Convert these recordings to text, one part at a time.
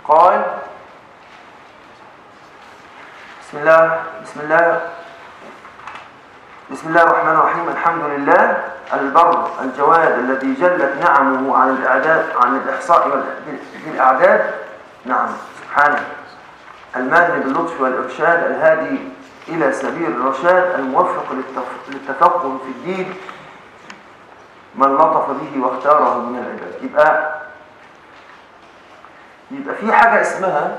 قال بسم الله بسم الله بسم الله الرحمن الرحيم الحمد لله البر الجواد الذي جلت نعمه عن الإعداد عن الإحصاء بالأعداد نعم سبحانه المال باللطف والإرشاد الهادي إلى سبيل الرشاد الموفق للتفقه في الدين من لطف به واختاره من العباد يبقى يبقى في حاجة اسمها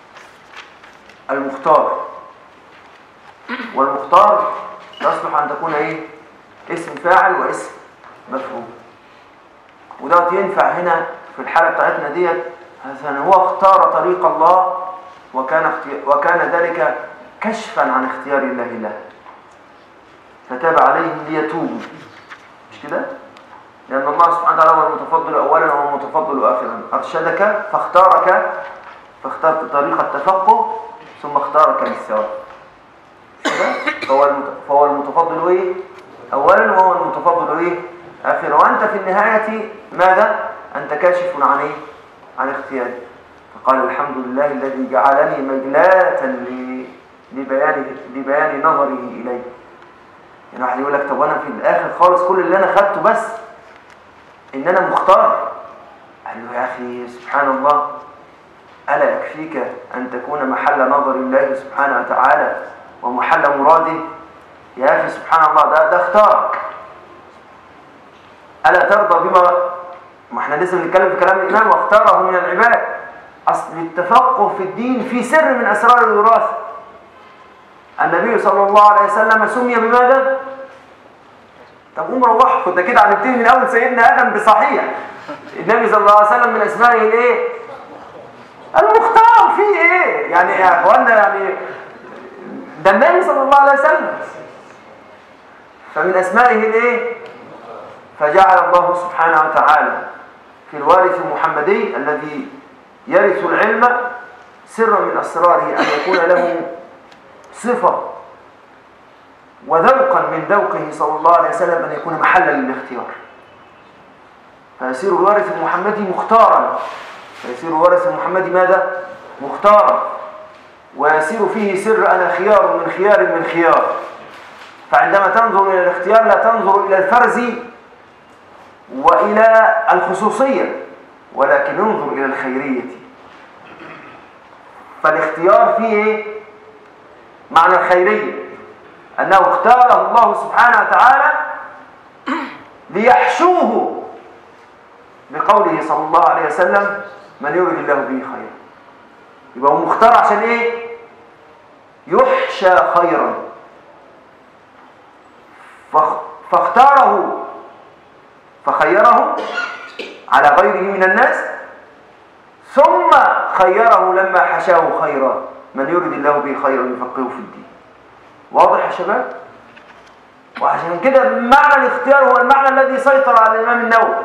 المختار والمختار تصلح أن تكون إيه اسم فاعل واسم مفعول وده ينفع هنا في الحالة بتاعتنا ديت عشان هو اختار طريق الله وكان وكان ذلك كشفا عن اختيار الله له فتاب عليهم ليتوبوا مش كده لأن الله سبحانه وتعالى هو المتفضل أولا وهو المتفضل آخرا أرشدك فاختارك فاخترت طريق التفقه ثم اختارك للثواب فهو فهو المتفضل ايه اولا وهو المتفضل ايه اخرا وانت في النهايه ماذا انت كاشف عن ايه عن اختياري فقال الحمد لله الذي جعلني مجلاة لبيان لبيان نظره الي يعني واحد يقول لك طب انا في الاخر خالص كل اللي انا خدته بس ان انا مختار قال له يا اخي سبحان الله الا يكفيك ان تكون محل نظر الله سبحانه وتعالى ومحل مراده يا أخي سبحان الله ده, ده اختارك ألا ترضى بما ما احنا لسه بنتكلم في كلام الإمام واختاره من العباد أصل التفقه في الدين في سر من أسرار الوراثة النبي صلى الله عليه وسلم سمي بماذا؟ طب قوم روحوا ده كده هنبتدي من أول سيدنا آدم بصحيح النبي صلى الله عليه وسلم من أسمائه الإيه؟ المختار فيه إيه؟ يعني يا أخوانا يعني ده النبي صلى الله عليه وسلم فمن أسمائه الايه فجعل الله سبحانه وتعالى في الوارث المحمدي الذي يرث العلم سرا من أسراره أن يكون له صفة وذوقا من ذوقه صلى الله عليه وسلم أن يكون محلا للاختيار فيصير الوارث المحمدي مختارا فيصير الوارث المحمدي ماذا؟ مختارا ويسير فيه سر أنا خيار من خيار من خيار فعندما تنظر إلى الاختيار لا تنظر إلى الفرز وإلى الخصوصية ولكن انظر إلى الخيرية فالاختيار فيه معنى الخيرية أنه اختاره الله سبحانه وتعالى ليحشوه بقوله صلى الله عليه وسلم من يريد الله به خيرا يبقى هو مختار عشان ايه يحشى خيرا فاختاره فخيره على غيره من الناس ثم خيره لما حشاه خيرا من يريد الله به خيرا يفقهه في الدين واضح يا شباب وعشان كده معنى الاختيار هو المعنى الذي سيطر على الإمام النووي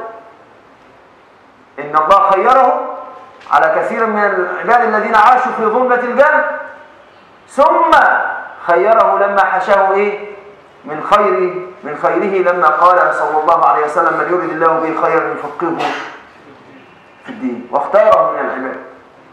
إن الله خيره على كثير من العباد الذين عاشوا في ظلمة الجهل ثم خيره لما حشاه إيه من خير من خيره لما قال صلى الله عليه وسلم من يريد الله به خيرا يفقهه في الدين واختاره من العباد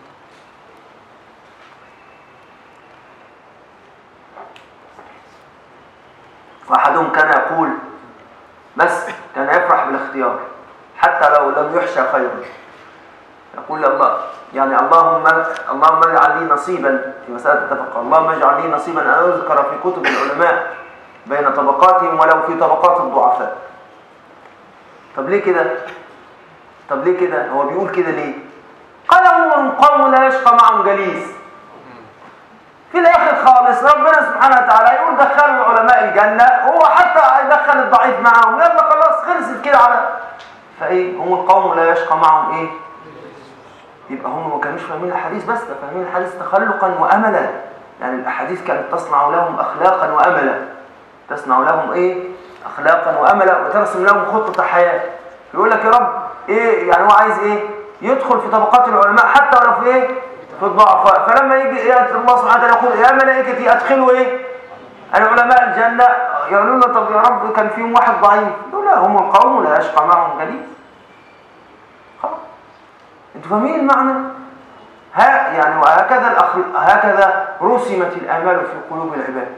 واحدهم كان يقول بس كان يفرح بالاختيار حتى لو لم يحشى خيرا يقول الله يعني اللهم اللهم اجعل لي نصيبا في مسألة التفقه اللهم اجعل لي نصيبا أن أذكر في كتب العلماء بين طبقاتهم ولو في طبقات الضعفاء طب ليه كده طب ليه كده هو بيقول كده ليه قال هم قوم لا يشقى معهم جليس في الاخر خالص ربنا سبحانه وتعالى يقول دخلوا العلماء الجنه هو حتى يدخل الضعيف معهم يلا خلاص خلصت كده على فايه هم القوم لا يشقى معهم ايه يبقى هم ما كانوش فاهمين الحديث بس ده فاهمين الحديث تخلقا واملا يعني الاحاديث كانت تصنع لهم اخلاقا واملا تصنع لهم ايه اخلاقا واملا وترسم لهم خطه حياه يقول لك يا رب ايه يعني هو عايز ايه يدخل في طبقات العلماء حتى ولو في ايه في الضعفاء فلما يجي ياتي الله سبحانه وتعالى يقول يا ملائكتي ادخلوا ايه العلماء الجنه يقولوا لنا طب يا رب كان فيهم واحد ضعيف يقول لا هم القوم لا يشقى معهم جليس خلاص انتوا فاهمين المعنى ها يعني وهكذا الأخر هكذا رسمت الآمال في قلوب العباد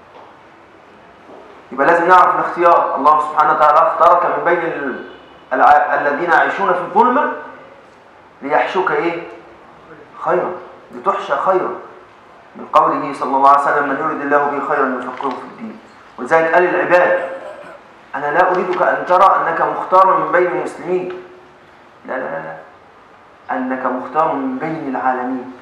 يبقى لازم نعرف الاختيار الله سبحانه وتعالى اختارك من بين ال... الع... الذين يعيشون في الظلمة ليحشوك ايه خيرا لتحشى خيرا من قوله صلى الله عليه وسلم من يريد الله به خيرا يفقهه في الدين ولذلك قال العباد أنا لا أريدك أن ترى أنك مختار من بين المسلمين لا لا لا, لا. أنك مختار من بين العالمين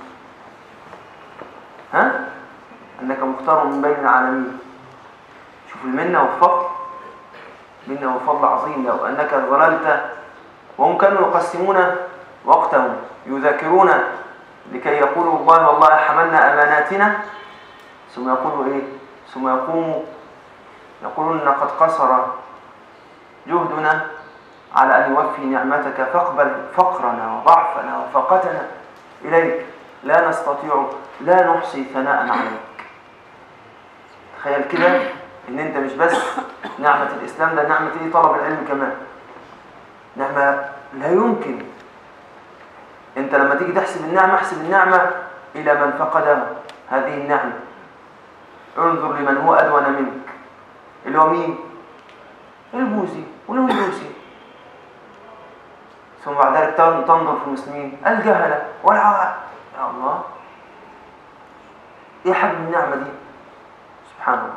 ها؟ أنك مختار من بين العالمين شوف المنة والفضل منة وفضل عظيم لو أنك ظللت وهم كانوا يقسمون وقتهم يذاكرون لكي يقولوا الله والله حملنا أماناتنا ثم يقولوا إيه ثم يقوموا يقولون قد قصر جهدنا على أن يوفي نعمتك فاقبل فقرنا وضعفنا وفقتنا إليك لا نستطيع لا نحصي ثناء عليك تخيل كده ان انت مش بس نعمة الاسلام ده نعمة ايه طلب العلم كمان نعمة لا يمكن انت لما تيجي تحسب النعمة احسب النعمة الى من فقدها هذه النعمة انظر لمن هو ادون منك اللي هو مين البوذي والهندوسي ثم بعد ذلك تنظر في المسلمين الجهلة والعوام يا الله ايه حجم النعمة دي سبحان الله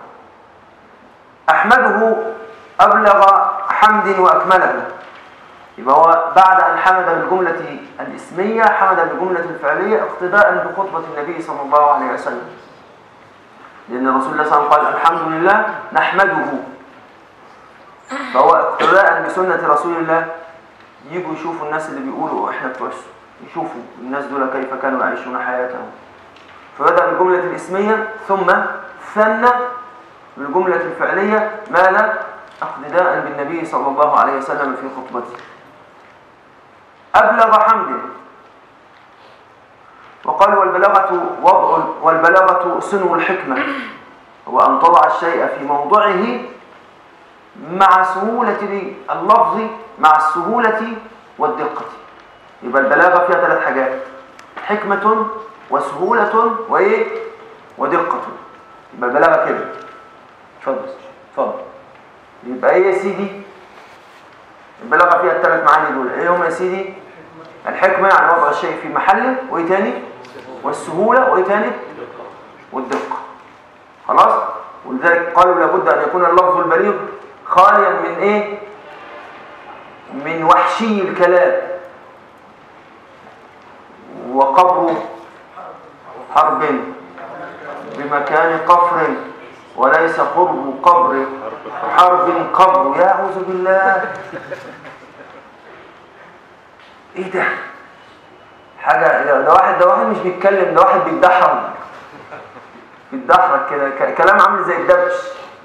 أحمده أبلغ حمد وأكمله يبقى هو بعد أن حمد بالجملة الإسمية حمد بالجملة الفعلية اقتداء بخطبة النبي صلى الله عليه وسلم لأن الرسول الله صلى الله عليه وسلم قال الحمد لله نحمده فهو اقتداء بسنة رسول الله يجوا يشوفوا الناس اللي بيقولوا احنا بتوع يشوفوا الناس دول كيف كانوا يعيشون حياتهم فبدأ بالجملة الإسمية ثم ثنى بالجملة الفعلية ماذا؟ اقتداء بالنبي صلى الله عليه وسلم في خطبته أبلغ حمد وقال والبلاغة وضع والبلاغة سنو الحكمة هو أن تضع الشيء في موضعه مع سهولة اللفظ مع السهولة والدقة يبقى البلاغة فيها ثلاث حاجات حكمة وسهولة وإيه؟ ودقة يبقى البلاغة كده اتفضل اتفضل يبقى ايه يا سيدي البلاغه فيها الثلاث معاني دول ايه هم يا سيدي الحكمه يعني وضع الشيء في محله وايه تاني والسهوله وايه تاني والدقه خلاص ولذلك قالوا لابد ان يكون اللفظ البليغ خاليا من ايه من وحشي الكلام وقبر حرب بمكان قفر وليس قرب قبر حرب قبر يا أعوذ بالله ايه ده حاجة ده واحد ده واحد مش بيتكلم ده واحد بيتدحرج بيتدحرج كده كلام عامل زي الدبش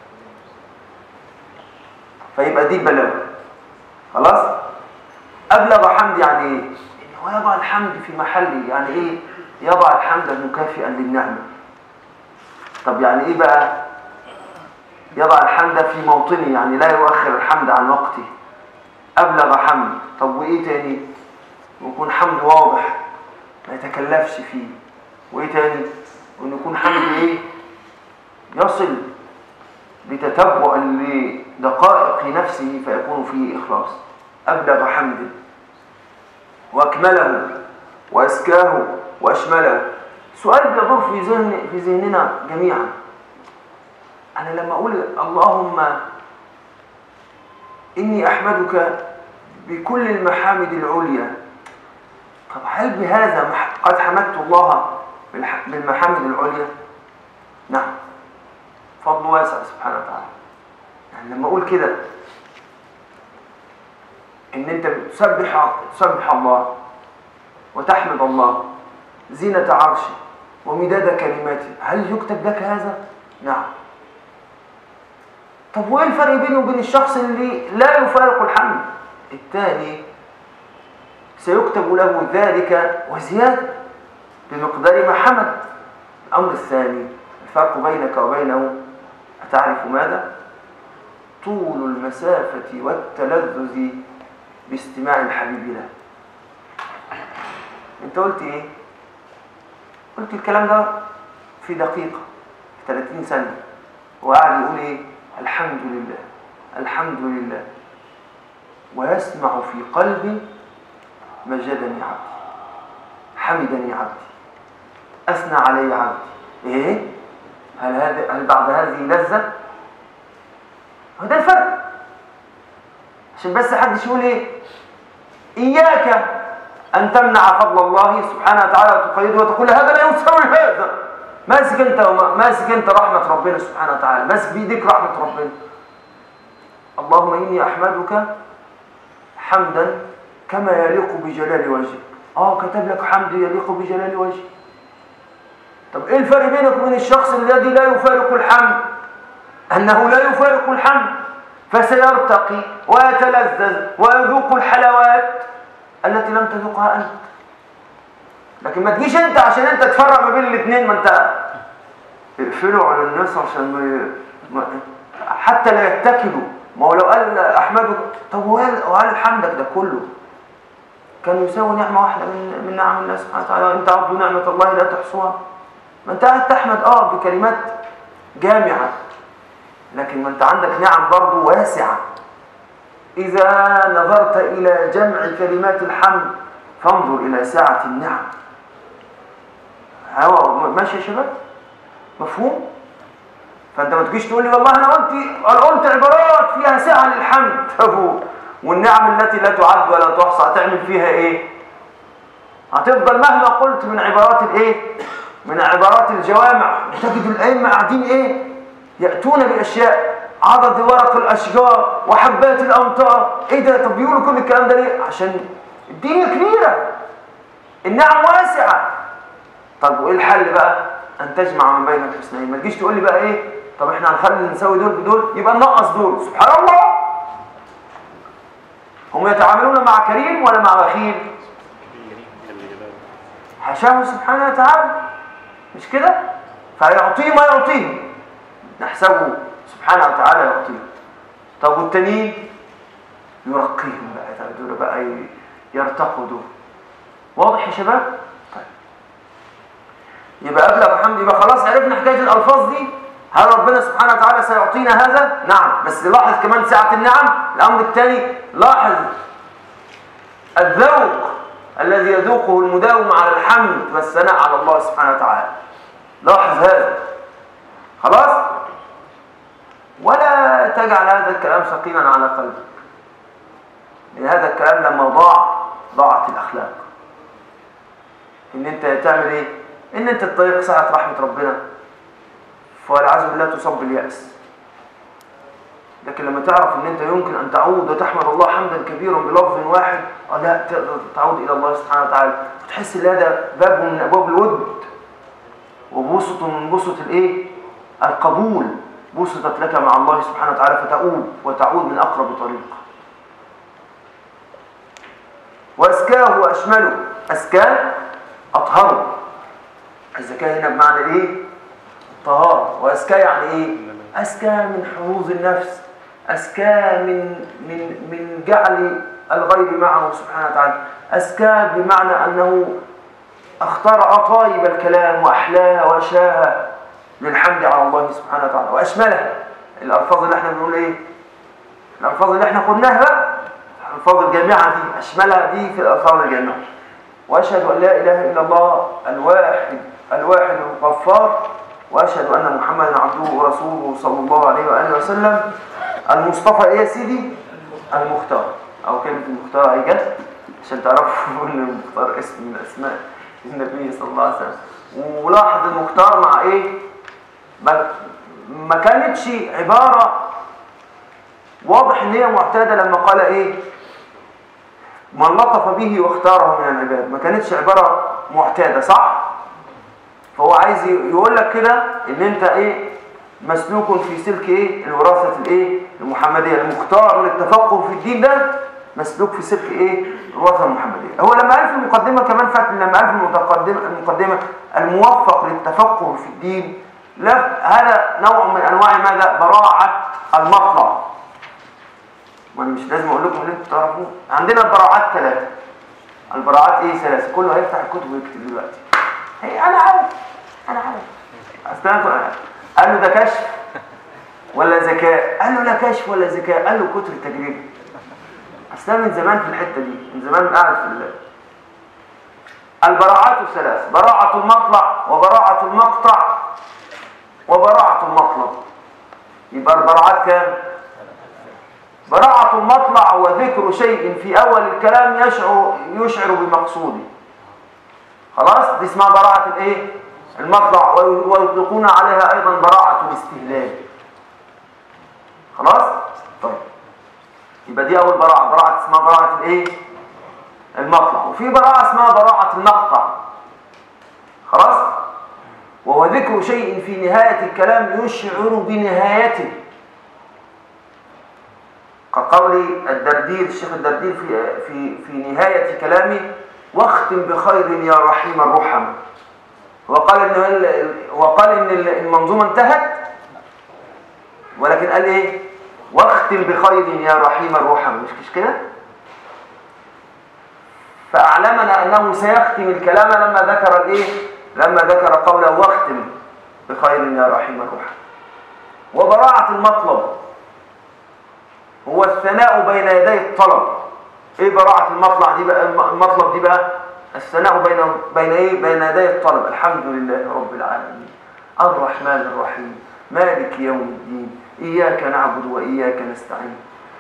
فيبقى دي بلاغ خلاص أبلغ حمد يعني ايه ان هو يضع الحمد في محله يعني ايه يضع الحمد مكافئا للنعمة طب يعني ايه بقى يضع الحمد في موطنه يعني لا يؤخر الحمد عن وقته أبلغ حمد طب وإيه تاني ويكون حمد واضح ما يتكلفش فيه وإيه تاني وإن يكون حمد إيه يصل بتتبع لدقائق نفسه فيكون فيه إخلاص أبلغ حمد وأكمله وأزكاه وأشمله سؤال بيدور في ذهن في ذهننا جميعا أنا لما أقول اللهم إني أحمدك بكل المحامد العليا طب هل بهذا قد حمدت الله بالمحامد العليا نعم فضل واسع سبحانه وتعالى يعني لما أقول كده إن أنت تسبح, تسبح الله وتحمد الله زينة عرشه ومداد كلماته هل يكتب لك هذا؟ نعم طب وايه الفرق بينه وبين الشخص اللي لا يفارق الحمد الثاني سيكتب له ذلك وزيادة بمقدار ما حمد الأمر الثاني الفرق بينك وبينه أتعرف ماذا؟ طول المسافة والتلذذ باستماع الحبيب له انت قلت ايه؟ قلت الكلام ده في دقيقة في 30 ثانية وقعد يقول ايه الحمد لله الحمد لله ويسمع في قلبي مجدني عبدي حمدني عبدي أثنى علي عبدي إيه؟ هل, هذا هل بعد هذه لذة؟ هو ده الفرق عشان بس حد يقول إيه؟ إياك أن تمنع فضل الله سبحانه وتعالى وتقيده وتقول هذا لا يساوي هذا ماسك أنت ماسك أنت رحمة ربنا سبحانه وتعالى ماسك بيديك رحمة ربنا اللهم إني أحمدك حمدا كما يليق بجلال وجهك اه كتب لك حمد يليق بجلال وجهك طب ايه الفرق بينك وبين الشخص الذي لا يفارق الحمد انه لا يفارق الحمد فسيرتقي ويتلذذ ويذوق الحلوات التي لم تذوقها انت لكن ما تجيش انت عشان انت تفرق ما بين الاثنين ما انت اقفلوا على الناس عشان ما حتى لا يتكلوا ما هو لو قال احمدك طب وهل حمدك ده كله كان يساوي نعمة واحدة من من نعم الله سبحانه وتعالى انت عبد نعمة الله لا تحصوها ما انت قاعد تحمد اه بكلمات جامعة لكن ما انت عندك نعم برضه واسعة إذا نظرت إلى جمع كلمات الحمد فانظر إلى ساعة النعم هو ماشي يا شباب مفهوم فانت ما تجيش تقول لي والله انا قلت قلت عبارات فيها سعه للحمد والنعم التي لا تعد ولا تحصى هتعمل فيها ايه هتفضل مهما قلت من عبارات الايه من عبارات الجوامع تجد الائمه قاعدين ايه ياتون باشياء عدد ورق الاشجار وحبات الامطار ايه ده طب بيقولوا كل الكلام ده ليه عشان الدنيا كبيره النعم واسعه طب وايه الحل بقى ان تجمع من بين الحسنين ما تجيش تقول لي بقى ايه طب احنا هنخلي نسوي دول بدول يبقى ننقص دول سبحان الله هم يتعاملون مع كريم ولا مع بخيل حاشاه سبحانه وتعالى مش كده فيعطيه ما يعطيه نحسبه سبحانه وتعالى يعطيه طب والتانيين يرقيهم بقى دول بقى يرتقوا دول واضح يا شباب طيب يبقى ابلغ حمد يبقى خلاص عرفنا حكايه الالفاظ دي هل ربنا سبحانه وتعالى سيعطينا هذا نعم بس لاحظ كمان سعه النعم الامر الثاني لاحظ الذوق الذي يذوقه المداوم على الحمد والثناء على الله سبحانه وتعالى لاحظ هذا خلاص ولا تجعل هذا الكلام ثقيلا على قلبك لأن هذا الكلام لما ضاع ضاعت الأخلاق إن أنت تعمل إيه؟ إن أنت تضيق ساعة رحمة ربنا والعياذ بالله تصاب باليأس لكن لما تعرف ان انت يمكن ان تعود وتحمد الله حمدا كبيرا بلفظ واحد اه لا تقدر تعود الى الله سبحانه وتعالى وتحس ان هذا باب من ابواب الود وبسط من بسط الايه القبول بسطت لك مع الله سبحانه وتعالى فتؤوب وتعود من اقرب طريق واسكاه واشمله اسكاه اطهره الزكاه هنا بمعنى ايه طهاره واسكاه يعني ايه اسكى من حظوظ النفس أسكى من من من جعل الغيب معه سبحانه وتعالى أسكى بمعنى أنه اختار طيب الكلام وأحلاها وأشاها للحمد على الله سبحانه وتعالى وأشملها الألفاظ اللي احنا بنقول إيه الألفاظ اللي احنا قلناها بقى الألفاظ الجامعة دي أشملها دي في الألفاظ الجامعة وأشهد أن لا إله إلا الله الواحد الواحد الغفار وأشهد أن محمدا عبده ورسوله صلى الله عليه وآله وسلم المصطفى ايه يا سيدي المختار او كلمه المختار اهي جت عشان تعرفوا ان المختار اسم من اسماء النبي صلى الله عليه وسلم ولاحظ المختار مع ايه ما كانتش عباره واضح ان هي معتاده لما قال ايه من لطف به واختاره من العباد ما كانتش عباره معتاده صح فهو عايز يقول لك كده ان انت ايه مسلوك في سلك ايه الوراثه الايه المحمديه المختار للتفقه في الدين ده مسلوك في سلك ايه الوراثه المحمديه هو لما قال في المقدمه كمان فات لما قال في المقدمه المقدمه الموفق للتفقه في الدين لا هذا نوع من انواع ماذا براعه المطلع وانا مش لازم اقول لكم اللي انتوا تعرفوه عندنا البراعات ثلاثه البراعات ايه ثلاثه كله هيفتح الكتب ويكتب دلوقتي هي انا عارف انا عارف اصل أنا- قال له ده كشف ولا ذكاء قال له لا كشف ولا ذكاء قال له كتر التجربه اصل أنا من زمان في الحته دي من زمان قاعد في ال- البراعات ثلاث براعه المطلع وبراعه المقطع وبراعه المطلب يبقى البراعات كام براعة المطلع وذكر شيء في أول الكلام يشعر يشعر بمقصوده خلاص دي اسمها براعة الايه المطلع وي- ويطلقون عليها أيضا براعة الاستهلال خلاص طيب يبقى دي أول براعة براعة اسمها براعة الايه المطلع وفي براعة اسمها براعة المقطع خلاص وهو ذكر شيء في نهاية الكلام يشعر بنهايته كقول الدردير الشيخ الدردير في في في نهاية كلامه واختم بخير يا رحيم الرحم وقال ان ال- وقال ان ال- المنظومه انتهت ولكن قال ايه واختم بخير يا رحيم الرحم مش مش كده فاعلمنا انه سيختم الكلام لما ذكر الايه لما ذكر قوله واختم بخير يا رحيم الرحم وبراعه المطلب هو الثناء بين يدي الطلب ايه براعة المطلع دي بقى المطلب دي بقى الثناء بين بين ايه بين يدي الطلب الحمد لله رب العالمين الرحمن الرحيم مالك يوم الدين اياك نعبد واياك نستعين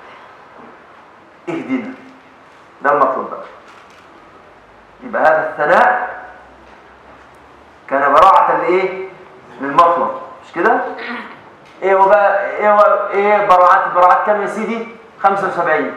اهدنا ده المطلب بقى يبقى هذا الثناء كان براعة لايه للمطلب مش كده ايه هو بقى ايه هو ايه براعات براعات كام يا سيدي 75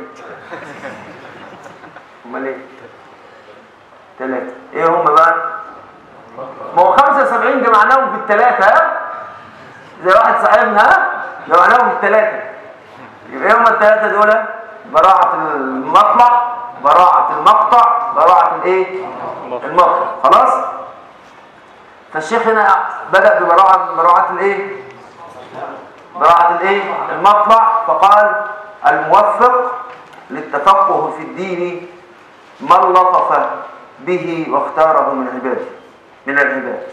امال ايه ثلاثة ايه هم بقى ما هو 75 جمعناهم في الثلاثة ها زي واحد صاحبنا ها جمعناهم في الثلاثة يبقى ايه هم الثلاثة دول براعة المطلع براعة المقطع براعة الايه المقطع خلاص فالشيخ هنا بدأ ببراعة براعة الايه براعة الايه المطلع فقال الموفق للتفقه في الدين من لطف به واختاره من عباده من العباد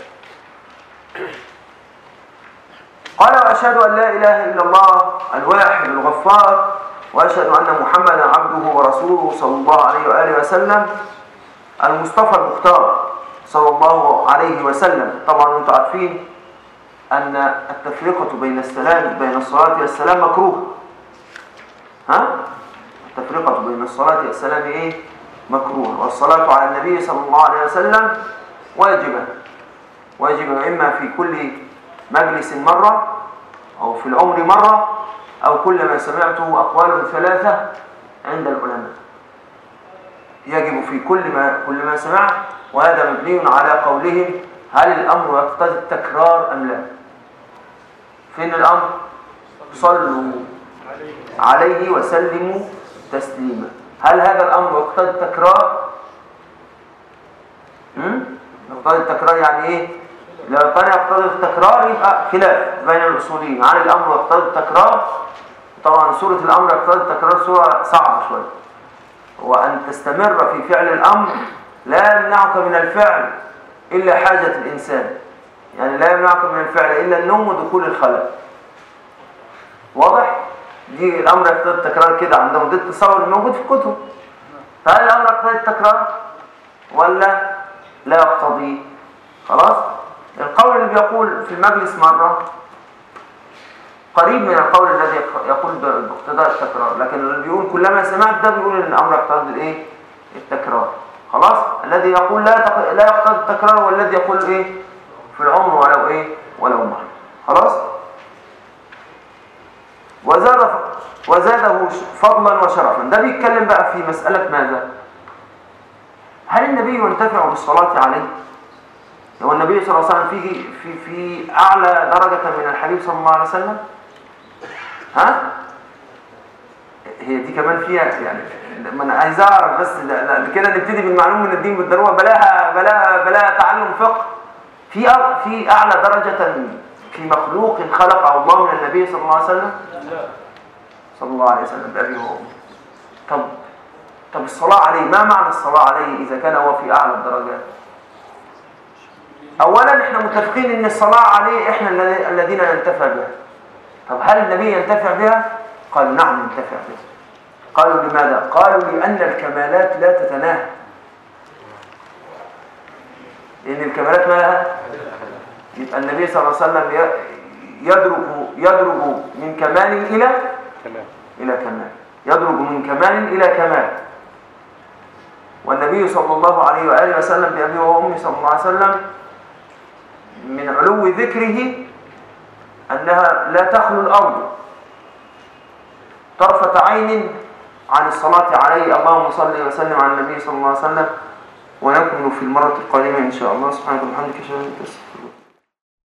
قال واشهد ان لا اله الا الله الواحد الغفار واشهد ان محمدا عبده ورسوله صلى الله عليه واله وسلم المصطفى المختار صلى الله عليه وسلم طبعا انتم عارفين أن التفرقة بين السلام بين الصلاة والسلام مكروه ها؟ التفرقة بين الصلاة والسلام إيه؟ مكروه والصلاة على النبي صلى الله عليه وسلم واجبة واجبة إما في كل مجلس مرة أو في العمر مرة أو كلما سمعته أقوال ثلاثة عند العلماء يجب في كل ما كل ما سمعت وهذا مبني على قولهم هل الأمر يقتضي التكرار أم لا فين الأمر صلوا عليه وسلموا تسليما هل هذا الأمر يقتضي التكرار هم؟ يقتضي التكرار يعني إيه لو كان يقتضي التكرار يبقى خلاف بين الأصوليين هل الأمر يقتضي التكرار طبعا سورة الأمر يقتضي التكرار سورة صعبة شوية وأن تستمر في فعل الأمر لا يمنعك من الفعل إلا حاجة الإنسان يعني لا يمنعك من الفعل إلا النوم ودخول الخلاء واضح؟ دي الأمر يقتضي التكرار كده عندهم ده التصور الموجود في الكتب فهل الأمر يقتضي التكرار ولا لا يقتضي خلاص؟ القول اللي بيقول في المجلس مرة قريب من القول الذي يقول باقتضاء التكرار لكن اللي بيقول كلما سمعت ده بيقول ان الامر يقتضي الايه التكرار خلاص الذي يقول لا تق... لا يقتضي التكرار والذي يقول ايه في العمر ولو ايه ولو مره خلاص وزاد وزاده فضلا وشرفا ده بيتكلم بقى في مسألة ماذا هل النبي ينتفع بالصلاة عليه هو النبي صلى الله عليه وسلم في في في اعلى درجة من الحبيب صلى الله عليه وسلم ها هي دي كمان فيها يعني ما انا عايز اعرف بس لا لا كده نبتدي بالمعلوم من الدين بالضروره بلاها بلاها بلاها تعلم فقه في أ- في اعلى درجه في مخلوق خلقه الله من النبي صلى الله عليه وسلم صلى الله عليه وسلم بأبي وأمي طب طب الصلاة عليه ما معنى الصلاة عليه إذا كان هو في أعلى الدرجات اولا احنا متفقين ان الصلاة عليه احنا الذي- الذين ننتفع بها طب هل النبي ينتفع بها قال نعم ينتفع بها قالوا لماذا قالوا لان الكمالات لا تتناهى لان الكمالات ما لها يبقى النبي صلى الله عليه وسلم ي- يدرج يدرج من كمال الى تمام إلى كمال يدرج من كمال إلى كمال والنبي صلى الله عليه وآله وسلم بأبي وأمي صلى الله عليه وسلم من علو ذكره أنها لا تخلو الأرض طرفة عين عن الصلاة عليه اللهم صل وسلم على النبي صلى الله عليه وسلم ونكمل في المرة القادمة إن شاء الله سبحانك وبحمدك أشهد أن لا إله إلا أنت أستغفرك